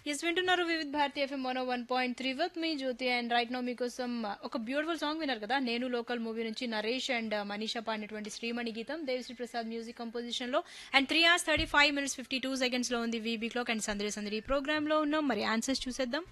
yes వింటున్నారు Vividh Bharati FM one one point three with me Jyothi and right now మీకోసం ఒక beautiful song విన్నారు కదా నేను లోకల్ మూవీ నుంచి నరేష్ అండ్ మనీషా పాడినటువంటి శ్రీమణి గీతం దేవిశ్రీ ప్రసాద్ మ్యూజిక్ కంపోజిషన్ లో and three hours thirty five minutes fifty two seconds లో ఉంది వీబీ క్లాక్ అండ్ సందడి సందడి ఈ ప్రోగ్రామ్ లో ఉన్నాం మరి ఆన్సర్స్ చూసేద్దాం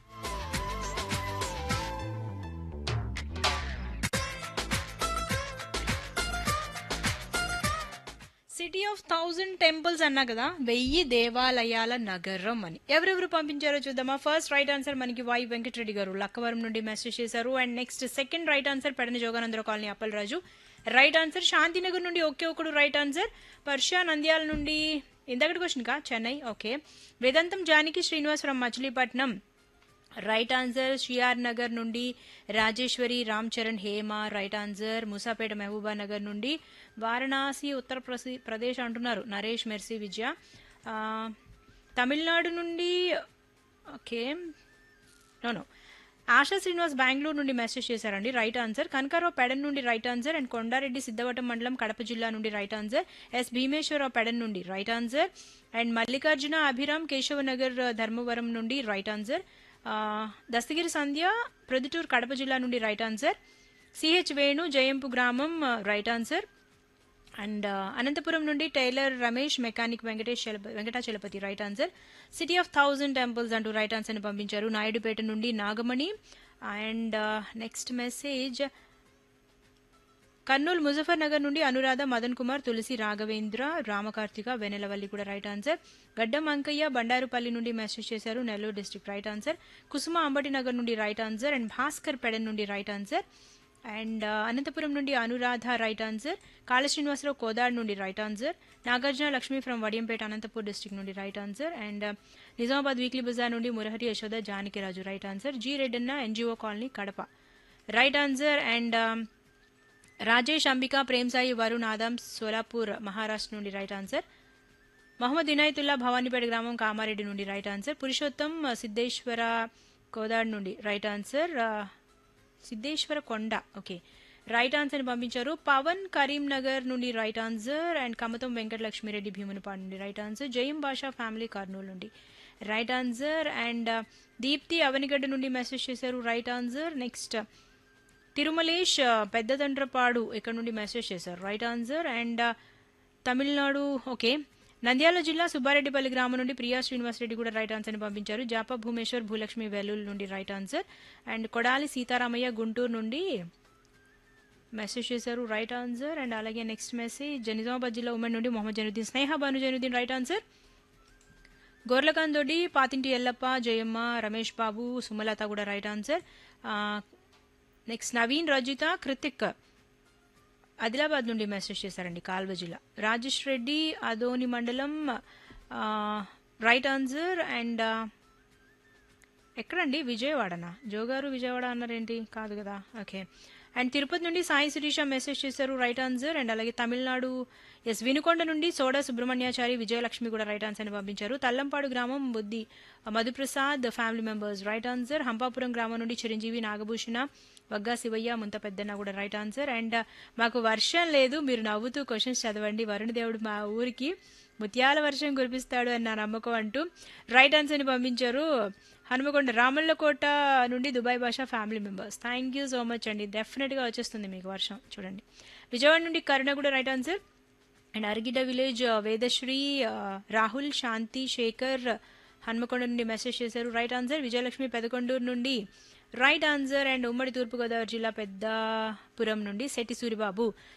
సిటీ ఆఫ్ థౌజండ్ టెంపుల్స్ అన్నా కదా వెయ్యి దేవాలయాల నగరం అని ఎవరెవరు పంపించారో చూద్దామా ఫస్ట్ రైట్ ఆన్సర్ మనకి వై వెంకటరెడ్డి గారు లక్కవరం నుండి మెసేజ్ చేశారు and next second right answer Pedana జోగానందర colony Appalaraju right answer Shantinagar నుండి ఒకే ఒకడు రైట్ ఆన్సర్ పర్షా నంద్యాల నుండి ఇంతకటి క్వశ్చన్ కా Chennai okay Vedantam Janaki Srinivas from Machilipatnam right answer షిఆర్ నగర్ నుండి Rajeshwari Ram Charan Hema right answer Moosapet Mahabubnagar నుండి వారణాసి ఉత్తరప్రసి ప్రదేశ్ అంటున్నారు నరేష్ మెర్సీ విజయ ఆ, తమిళనాడు నుండి ఓకే నో ఆశా శ్రీనివాస్ బెంగళూరు నుండి మెసేజ్ చేశారండి రైట్ ఆన్సర్ కనకారావు పెడన్ నుండి right answer and Kondareddy Siddavatam మండలం కడప జిల్లా నుండి right answer S Bhimeswararao Pedana నుండి right answer and Mallikarjuna Abhiram Keshavanagar Dharmavaram నుండి రైట్ ఆన్సర్ ఆ, దస్తగిరి సంధ్య ప్రొద్దుటూరు కడప జిల్లా నుండి right answer CH Venu Jayampu గ్రామం రైట్ ఆన్సర్ అండ్ అనంతపురం నుండి టైలర్ రమేష్ మెకానిక్ వెంకటేష్ చలప- Venkatachalapathi right answer city of thousand temples అంటూ రైట్ ఆన్సర్ని పంపించారు నాయుడుపేట నుండి Nagamani and next message Kurnool Muzaffar Nagar నుండి అనురాధ మదన్ కుమార్ తులసి రాఘవేంద్ర రామకార్తిక వెనెలవల్లి కూడా రైట్ ఆన్సర్ గడ్డం అంకయ్య బండారుపల్లి నుండి మెసేజ్ చేశారు Nellore district right answer Kusuma Ambati Nagar నుండి right answer and Bhaskar Pedana నుండి రైట్ ఆన్సర్ అండ్ అనంతపురం నుండి అనురాధ రైట్ ఆన్సర్ కాళ శ్రీనివాసరావు కోదాడ్ నుండి right answer Nagarjuna Lakshmi from Vadiyampeta Anantapur district నుండి right answer and Nizamabad weekly bazaar నుండి Murahari Yashoda Janakiraju right answer G Reddanna NGO colony Kadapa right answer and Rajesh Ambika Prem Sai Varun Adam Solapur Maharashtra నుండి రైట్ ఆన్సర్ మహమ్మద్ ఇనాయతుల్లా భవానీపేట గ్రామం కామారెడ్డి నుండి రైట్ ఆన్సర్ పురుషోత్తం ఆ, సిద్ధేశ్వర కోదాడ్ నుండి రైట్ ఆన్సర్ ఆ, సిద్ధేశ్వర కొండ ఓకే రైట్ ఆన్సర్ పంపించారు పవన్ కరీంనగర్ నుండి right answer and Kamatam Venkata Lakshmi Reddy Bheemunipadu నుండి right answer Jayam Basha family Kurnool నుండి right answer and Deepti Avanigadda నుండి మెసేజ్ చేశారు రైట్ ఆన్సర్ నెక్స్ట్ తిరుమలేష్ ఆ, పెద్దదండ్రపాడు ఇక్కడ నుండి మెసేజ్ చేశారు రైట్ ఆన్సర్ అండ్ ఆ, తమిళనాడు ఓకే నంద్యాల జిల్లా సుబ్బారెడ్డిపల్లి గ్రామం నుండి ప్రియా శ్రీనివాస్ రెడ్డి కూడా రైట్ ఆన్సర్ని పంపించారు జాపా భూమేశ్వర్ భూలక్ష్మి వెల్లుల్ నుండి right answer and Kodali Sitaramayya Guntur నుండి మెసేజ్ చేశారు రైట్ ఆన్సర్ అండ్ అలాగే నెక్స్ట్ మెసేజ్ నిజామాబాద్ జిల్లా ఉమెన్ నుండి మొహమ్మద్ జనుద్దీన్ స్నేహ భాను జనుద్దీన్ రైట్ ఆన్సర్ గోర్లకాందొడి పాతింటి ఎల్లప్ప జయమ్మ రమేష్ బాబు సుమలత కూడా right answer next Naveen Rajitha Kruthik Adilabad నుండి మెసేజ్ చేశారండి కాల్వ జిల్లా రాజేష్ రెడ్డి అదోని మండలం ఆ, రైట్ ఆన్సర్ అండ్ ఆ, ఎక్కడండి విజయవాడనా జోగారు విజయవాడ అన్నారేంటి కాదు కదా ఓకే అండ్ తిరుపతి నుండి సాయి శిరీష మెసేజ్ చేశారు రైట్ ఆన్సర్ అండ్ అలాగే తమిళనాడు ఎస్ వినుకొండ నుండి సోడా సుబ్రహ్మణ్యాచారి విజయలక్ష్మి కూడా రైట్ ఆన్సర్ అని పంపించారు తల్లంపాడు గ్రామం Buddhi Madhuprasad family members right answer Hampapuram గ్రామం నుండి చిరంజీవి నాగభూషణ వగ్గా శివయ్య ముంత పెద్దన్న కూడా రైట్ ఆన్సర్ అండ్ మాకు వర్షం లేదు మీరు నవ్వుతూ క్వశ్చన్స్ చదవండి వరుణ దేవుడు మా ఊరికి ముత్యాల వర్షం కురిపిస్తాడు అని నా నమ్మకం అంటూ రైట్ ఆన్సర్ని పంపించారు హనుమకొండ రామల్లకోట నుండి Dubai Basha family members thank you so much అండి డెఫినెట్గా వచ్చేస్తుంది మీకు వర్షం చూడండి విజయవాడ నుండి కరుణ కూడా right answer and Aragida village ఆ, వేదశ్రీ ఆ, రాహుల్ శాంతి శేఖర్ హన్మకొండ నుండి మెసేజ్ చేశారు రైట్ ఆన్సర్ విజయలక్ష్మి పెదకొండూరు నుండి రైట్ ఆన్సర్ అండ్ ఉమ్మడి తూర్పుగోదావరి జిల్లా పెద్దాపురం నుండి శెట్టి సూరిబాబు